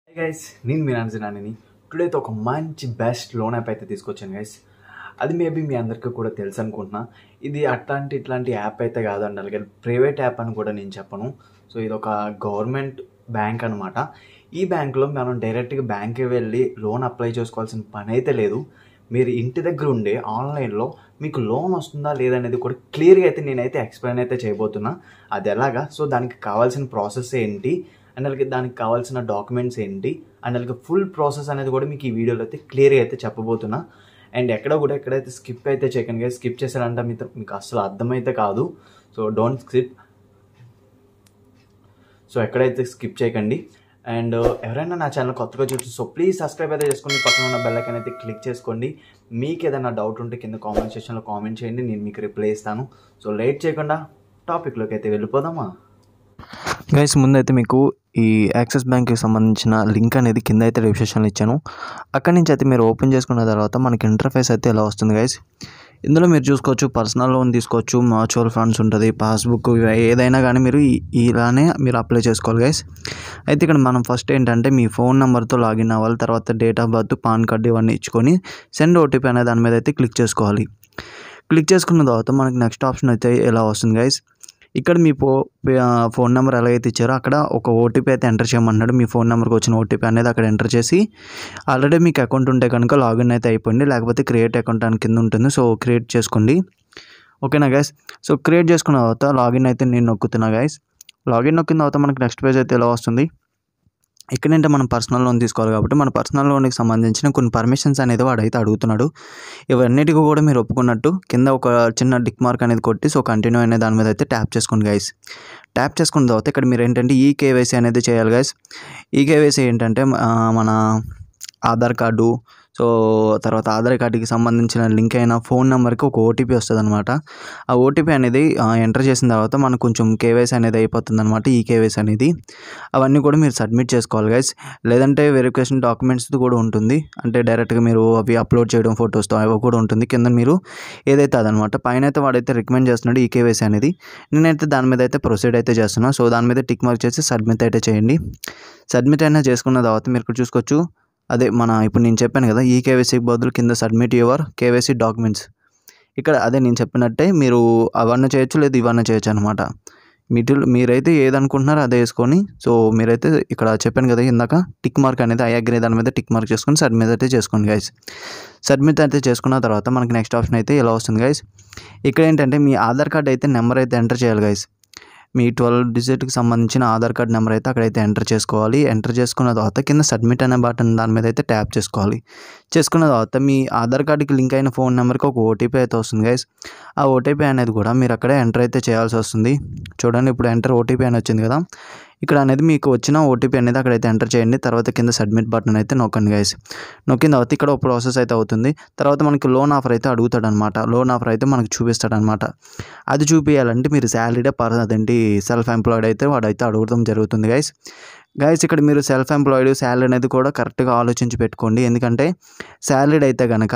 guys నేను మీ నాన్నని today అయితే ఒక మంచి బెస్ట్ లోన్ యాప్ అయితే తీసుకొచ్చాను గైస్ అది మేబీ మీ అందరికీ కూడా తెలుసు అనుకుంటున్నా ఇది అట్లాంటి ఇట్లాంటి యాప్ అయితే కాదండి అలాగే ప్రైవేట్ యాప్ అని కూడా నేను చెప్పను సో ఇది ఒక గవర్నమెంట్ బ్యాంక్ అనమాట ఈ బ్యాంక్లో మనం డైరెక్ట్గా బ్యాంక్కి వెళ్ళి లోన్ అప్లై చేసుకోవాల్సిన పని అయితే లేదు మీరు ఇంటి దగ్గర ఉండే ఆన్లైన్లో మీకు లోన్ వస్తుందా లేదనేది కూడా క్లియర్గా అయితే నేనైతే ఎక్స్ప్లెయిన్ అయితే చేయబోతున్నా అది ఎలాగా సో దానికి కావాల్సిన ప్రాసెస్ ఏంటి అండ్ అలాగే దానికి కావాల్సిన డాక్యుమెంట్స్ ఏంటి అండ్ అలాగే ఫుల్ ప్రాసెస్ అనేది కూడా మీకు ఈ వీడియోలో అయితే క్లియర్గా అయితే చెప్పబోతున్నా అండ్ ఎక్కడ కూడా ఎక్కడైతే స్కిప్ అయితే చేయకండి స్కిప్ చేశారంటే మీకు మీకు అసలు అర్థమైతే కాదు సో డోంట్ స్కిప్ సో ఎక్కడైతే స్కిప్ చేయకండి అండ్ ఎవరైనా నా ఛానల్ కొత్తగా చూసి సో ప్లీజ్ సబ్స్క్రైబ్ అయితే చేసుకోండి పక్కన ఉన్న బెల్ ఐకాన్ అయితే క్లిక్ చేసుకోండి మీకు ఏదైనా డౌట్ ఉంటే కింద కామెంట్ సెక్షన్లో కామెంట్ చేయండి నేను మీకు రిప్లై ఇస్తాను సో లేట్ చేయకుండా టాపిక్లోకి అయితే వెళ్ళిపోదామా గైస్ ముందైతే మీకు ఈ యాక్సిస్ బ్యాంక్కి సంబంధించిన లింక్ అనేది కింద అయితే రిజిస్ట్రేషన్లో ఇచ్చాను అక్కడి నుంచి అయితే మీరు ఓపెన్ చేసుకున్న తర్వాత మనకి ఇంటర్ఫేస్ అయితే ఎలా వస్తుంది గైస్ ఇందులో మీరు చూసుకోవచ్చు పర్సనల్ లోన్ తీసుకోవచ్చు మ్యూచువల్ ఫండ్స్ ఉంటుంది పాస్బుక్ ఇవి ఏదైనా కానీ మీరు ఈ- ఇలానే మీరు అప్లై చేసుకోవాలి గైస్ అయితే ఇక్కడ మనం ఫస్ట్ ఏంటంటే మీ ఫోన్ నెంబర్తో లాగిన్ అవ్వాలి తర్వాత date of birth PAN card ఇవన్నీ ఇచ్చుకొని సెండ్ ఓటీపీ అనే దాని మీద అయితే క్లిక్ చేసుకోవాలి క్లిక్ చేసుకున్న తర్వాత మనకి నెక్స్ట్ ఆప్షన్ అయితే ఎలా వస్తుంది గైస్ ఇక్కడ మీ ఫో ఫోన్ నెంబర్ ఎలాగైతే ఇచ్చారో అక్కడ ఒక ఓటీపీ అయితే ఎంటర్ చేయమన్నాడు మీ ఫోన్ నెంబర్కి వచ్చిన ఓటీపీ అనేది అక్కడ ఎంటర్ చేసి ఆల్రెడీ మీకు అకౌంట్ ఉంటే కనుక లాగిన్ అయితే అయిపోయింది లేకపోతే క్రియేట్ అకౌంట్ అని కింద ఉంటుంది సో క్రియేట్ చేసుకోండి ఓకేనా గైస్ సో క్రియేట్ చేసుకున్న తర్వాత లాగిన్ అయితే నేను నొక్కుతున్నా గైస్ లాగిన్ నొక్కిన తర్వాత మనకి నెక్స్ట్ పేజ్ అయితే ఎలా వస్తుంది ఇక్కడంటే మనం పర్సనల్ లోన్ తీసుకోవాలి కాబట్టి మన పర్సనల్ లోన్కి సంబంధించిన కొన్ని పర్మిషన్స్ అనేది వాడు అయితే అడుగుతున్నాడు ఇవన్నిటికీ కూడా మీరు ఒప్పుకున్నట్టు కింద ఒక చిన్న డిక్ మార్క్ అనేది కొట్టి సో కంటిన్యూ అనే దాని మీద అయితే ట్యాప్ చేసుకోండి గైస్ ట్యాప్ చేసుకున్న తర్వాత ఇక్కడ మీరు ఏంటంటే ఈ కేవైసీ అనేది చేయాలి గైస్ ఈ కేవైసీ ఏంటంటే ఆ, మన ఆధార్ కార్డు సో తర్వాత ఆధార్ కార్డుకి సంబంధించిన లింక్ అయిన ఫోన్ నెంబర్కి ఒక ఓటీపీ వస్తుంది అనమాట ఆ ఓటీపీ అనేది ఎంటర్ చేసిన తర్వాత మనకు కొంచెం కేవైసీ అనేది అయిపోతుంది అనమాట ఈ కేవైసీ అనేది అవన్నీ కూడా మీరు సబ్మిట్ చేసుకోవాలి గైస్ లేదంటే వెరిఫికేషన్ డాక్యుమెంట్స్ కూడా ఉంటుంది అంటే డైరెక్ట్గా మీరు అవి అప్లోడ్ చేయడం ఫొటోస్తో అవి కూడా ఉంటుంది కింద మీరు ఏదైతే అదనమాట పైన అయితే వాడైతే రికమెండ్ చేస్తున్నాడు ఈ కేవైసీ అనేది నేనైతే దాని మీద అయితే ప్రొసీడ్ అయితే చేస్తున్నా సో దాని మీద టిక్ మార్క్ చేసి సబ్మిట్ అయితే చేయండి సబ్మిట్ అయినా చేసుకున్న తర్వాత మీరు ఇక్కడ చూసుకోవచ్చు అదే మన ఇప్పుడు నేను చెప్పాను కదా ఈ కేవైసీకి బదులు కింద సబ్మిట్ యువర్ కేవైసీ డాక్యుమెంట్స్ ఇక్కడ అదే నేను చెప్పినట్టే మీరు అవన్నీ చేయొచ్చు లేదు ఇవన్నీ చేయొచ్చు అనమాట మీరు మీరైతే ఏదనుకుంటున్నారో అదే వేసుకొని సో మీరైతే ఇక్కడ చెప్పాను కదా ఇందాక టిక్ మార్క్ అనేది ఐ అగ్రీ దాని మీద టిక్ మార్క్ చేసుకొని సబ్మిట్ అయితే చేసుకోండి గైస్ సబ్మిట్ అయితే చేసుకున్న తర్వాత మనకి నెక్స్ట్ ఆప్షన్ అయితే ఇలా వస్తుంది గైస్ ఇక్కడ ఏంటంటే మీ ఆధార్ కార్డ్ అయితే నెంబర్ అయితే ఎంటర్ చేయాలి గైస్ మీ ట్వెల్వ్ డిజిట్కి సంబంధించిన ఆధార్ కార్డ్ నెంబర్ అయితే అక్కడైతే ఎంటర్ చేసుకోవాలి ఎంటర్ చేసుకున్న తర్వాత కింద సబ్మిట్ అనే బటన్ దాని మీద అయితే ట్యాప్ చేసుకోవాలి చేసుకున్న తర్వాత మీ ఆధార్ కార్డుకి లింక్ అయిన ఫోన్ నెంబర్కి ఒక ఓటీపీ అయితే వస్తుంది గైస్ ఆ ఓటీపీ అనేది కూడా మీరు అక్కడే ఎంటర్ అయితే చేయాల్సి వస్తుంది చూడండి ఇప్పుడు ఎంటర్ ఓటీపీ అని వచ్చింది కదా ఇక్కడ అనేది మీకు వచ్చిన ఓటీపీ అనేది అక్కడైతే ఎంటర్ చేయండి తర్వాత కింద సబ్మిట్ బటన్ అయితే నొక్కండి గైస్ నొక్కిన తర్వాత ఇక్కడ ఒక ప్రాసెస్ అయితే అవుతుంది తర్వాత మనకి లోన్ ఆఫర్ అయితే అడుగుతాడు అనమాట లోన్ ఆఫర్ అయితే మనకి చూపిస్తాడు అనమాట అది చూపించాలంటే మీరు శాలరీడే పర్ అదేంటి సెల్ఫ్ ఎంప్లాయిడ్ అయితే వాడైతే అడగడం జరుగుతుంది గైస్ గైస్ ఇక్కడ మీరు సెల్ఫ్ ఎంప్లాయిడ్ శాలరీ అనేది కూడా కరెక్ట్గా ఆలోచించి పెట్టుకోండి ఎందుకంటే శాలరీడ్ అయితే కనుక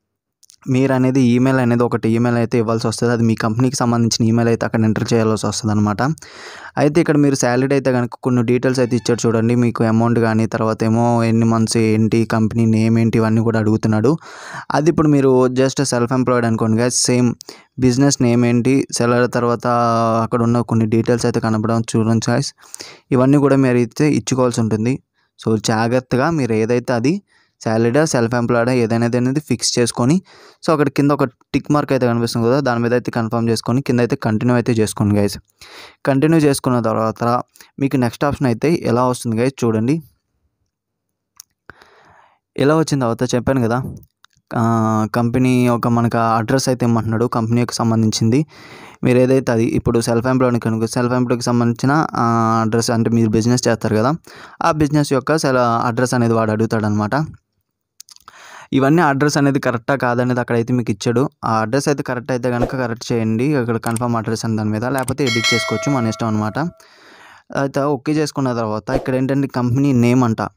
మీరు అనేది ఈమెయిల్ అనేది ఒకటి ఈమెయిల్ అయితే ఇవ్వాల్సి వస్తుంది అది మీ కంపెనీకి సంబంధించిన ఈమెయిల్ అయితే అక్కడ ఎంటర్ చేయాల్సి వస్తుంది అనమాట అయితే ఇక్కడ మీరు శాలరీ అయితే కనుక కొన్ని డీటెయిల్స్ అయితే ఇచ్చారు చూడండి మీకు అమౌంట్ కానీ తర్వాత ఏమో ఎన్ని మంత్స్ ఏంటి కంపెనీ నేమ్ ఏంటి ఇవన్నీ కూడా అడుగుతున్నాడు అది ఇప్పుడు మీరు జస్ట్ సెల్ఫ్ ఎంప్లాయిడ్ అనుకోండి guys సేమ్ బిజినెస్ నేమ్ ఏంటి సెలర్ తర్వాత అక్కడ ఉన్న కొన్ని డీటెయిల్స్ అయితే కనపడడం చూడండి guys ఇవన్నీ కూడా మీరు అయితే ఇచ్చుకోవాల్సి ఉంటుంది సో జాగ్రత్తగా మీరు ఏదైతే అది శాలరీడా సెల్ఫ్ ఎంప్లాయిడా ఏదైనా అనేది ఫిక్స్ చేసుకొని సో అక్కడ కింద ఒక టిక్ మార్క్ అయితే కనిపిస్తుంది కదా దాని మీద అయితే కన్ఫర్మ్ చేసుకొని కింద అయితే కంటిన్యూ అయితే చేసుకోండి గైస్ కంటిన్యూ చేసుకున్న తర్వాత మీకు నెక్స్ట్ ఆప్షన్ అయితే ఎలా వస్తుంది గైస్ చూడండి ఎలా వచ్చిన తర్వాత చెప్పాను కదా ఆ, కంపెనీ ఒక మనకు అడ్రస్ అయితే ఇమ్మంటున్నాడు కంపెనీకి సంబంధించింది మీరు ఏదైతే అది ఇప్పుడు సెల్ఫ్ ఎంప్లాయ్డ్ కనుక సెల్ఫ్ ఎంప్లాయ్కి సంబంధించిన ఆ, అడ్రస్ అంటే మీరు బిజినెస్ చేస్తారు కదా ఆ బిజినెస్ యొక్క సెల అడ్రస్ అనేది వాడు అడుగుతాడు అనమాట ఇవన్నీ అడ్రస్ అనేది కరెక్టా కాదనేది అక్కడైతే మీకు ఇచ్చాడు ఆ అడ్రస్ అయితే కరెక్ట్ అయితే కనుక కరెక్ట్ చేయండి అక్కడ కన్ఫర్మ్ అడ్రస్ అని దాని మీద లేకపోతే ఎడిట్ చేసుకోవచ్చు మన ఇష్టం అనమాట అయితే ఓకే చేసుకున్న తర్వాత ఇక్కడ ఏంటంటే కంపెనీ నేమ్ అంట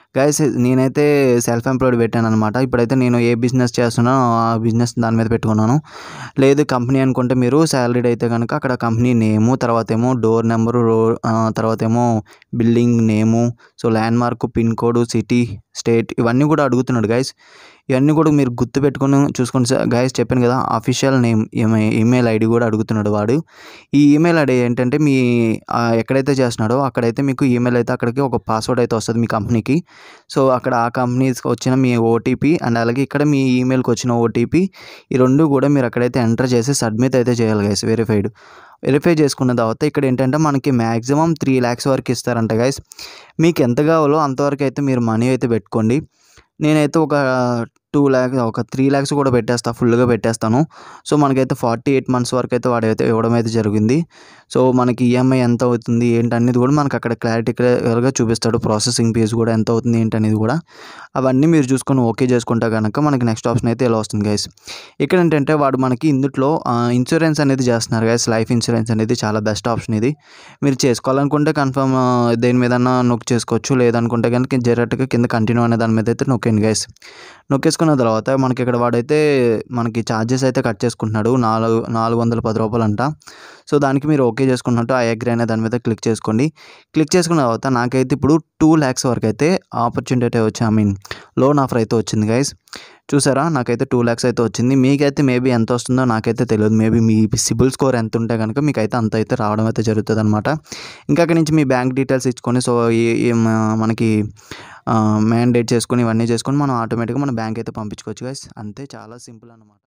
గైస్ నేనైతే సెల్ఫ్ ఎంప్లాయిడ్ పెట్టాను అనమాట ఇప్పుడైతే నేను ఏ బిజినెస్ చేస్తున్నానో ఆ బిజినెస్ దాని మీద పెట్టుకున్నాను లేదు కంపెనీ అనుకుంటే మీరు శాలరీడ్ అయితే కనుక అక్కడ కంపెనీ నేము తర్వాత ఏమో డోర్ నెంబరు రో ఆ, తర్వాత ఏమో building name so landmark pin code city state ఇవన్నీ కూడా అడుగుతున్నాడు గైస్ ఇవన్నీ కూడా మీరు గుర్తు పెట్టుకొని చూసుకోండి గైస్ చెప్పాను కదా అఫీషియల్ నేమ్ ఈమెయిల్ ఐడి కూడా అడుగుతున్నాడు వాడు ఈ ఈమెయిల్ ఐడి ఏంటంటే మీ ఆ, ఎక్కడైతే చేస్తున్నాడో అక్కడైతే మీకు ఈమెయిల్ అయితే అక్కడికి ఒక పాస్వర్డ్ అయితే వస్తుంది మీ కంపెనీకి సో అక్కడ ఆ కంపెనీస్కి వచ్చిన మీ ఓటీపీ అండ్ అలాగే ఇక్కడ మీ ఈమెయిల్కి వచ్చిన ఓటీపీ ఈ రెండు కూడా మీరు అక్కడైతే ఎంటర్ చేసి సబ్మిట్ అయితే చేయాలి గైస్ వెరిఫైడ్ వెరిఫై చేసుకున్న తర్వాత ఇక్కడ ఏంటంటే మనకి మ్యాక్సిమం త్రీ ల్యాక్స్ వరకు ఇస్తారంట గైస్ మీకు ఎంత కావాలో అంతవరకు అయితే మీరు మనీ అయితే పెట్టుకోండి నేనైతే ఒక టూ ల్యాక్స్ ఒక త్రీ ల్యాక్స్ కూడా పెట్టేస్తా ఫుల్గా పెట్టేస్తాను సో మనకైతే ఫార్టీ ఎయిట్ మంత్స్ వరకు అయితే వాడైతే ఇవ్వడం అయితే జరిగింది సో మనకి ఈఎంఐ ఎంత అవుతుంది ఏంటనేది కూడా మనకి అక్కడ క్లారిటీ క్లియర్గా చూపిస్తాడు ప్రాసెసింగ్ ఫీజు కూడా ఎంత అవుతుంది ఏంటనేది కూడా అవన్నీ మీరు చూసుకొని ఓకే చేసుకుంటే కనుక మనకి నెక్స్ట్ ఆప్షన్ అయితే ఇలా వస్తుంది గైస్ ఇక్కడ ఏంటంటే వాడు మనకి ఇందులో ఇన్సూరెన్స్ అనేది చేస్తున్నారు గైస్ లైఫ్ ఇన్సూరెన్స్ అనేది చాలా బెస్ట్ ఆప్షన్ ఇది మీరు చేసుకోవాలనుకుంటే కన్ఫర్మ్ దేని మీద నొక్కి చేసుకోవచ్చు లేదనుకుంటే కనుక డైరెక్ట్గా కింద కంటిన్యూ అనే దాని మీద అయితే నొక్కండి గైస్ నొక్కేసుకున్న తర్వాత మనకి ఇక్కడ వాడైతే మనకి ఛార్జెస్ అయితే కట్ చేసుకుంటున్నాడు నాలుగు నాలుగు వందల పది రూపాయలు అంట సో దానికి మీరు ఓకే చేసుకున్నట్టు ఐ అగ్రీ అనే దాని మీద క్లిక్ చేసుకోండి క్లిక్ చేసుకున్న తర్వాత నాకైతే ఇప్పుడు టూ ల్యాక్స్ వరకు అయితే ఆపర్చునిటీ అయితే వచ్చి ఐ మీన్ లోన్ ఆఫర్ అయితే వచ్చింది గైస్ చూసారా నాకైతే టూ ల్యాక్స్ అయితే వచ్చింది మీకైతే మేబీ ఎంత వస్తుందో నాకైతే తెలియదు మేబీ మీ సిబిల్ స్కోర్ ఎంత ఉంటే కనుక మీకు అయితే అంత అయితే రావడం అయితే జరుగుతుంది అనమాట ఇంకా అక్కడి నుంచి మీ బ్యాంక్ డీటెయిల్స్ ఇచ్చుకొని సో ఈ- ఈ మ- మనకి మ్యాండేట్ చేసుకొని ఇవన్నీ చేసుకొని మనం ఆటోమేటిక్గా మన బ్యాంక్ అయితే పంపించుకోవచ్చు గైస్ అంతే చాలా సింపుల్ అనమాట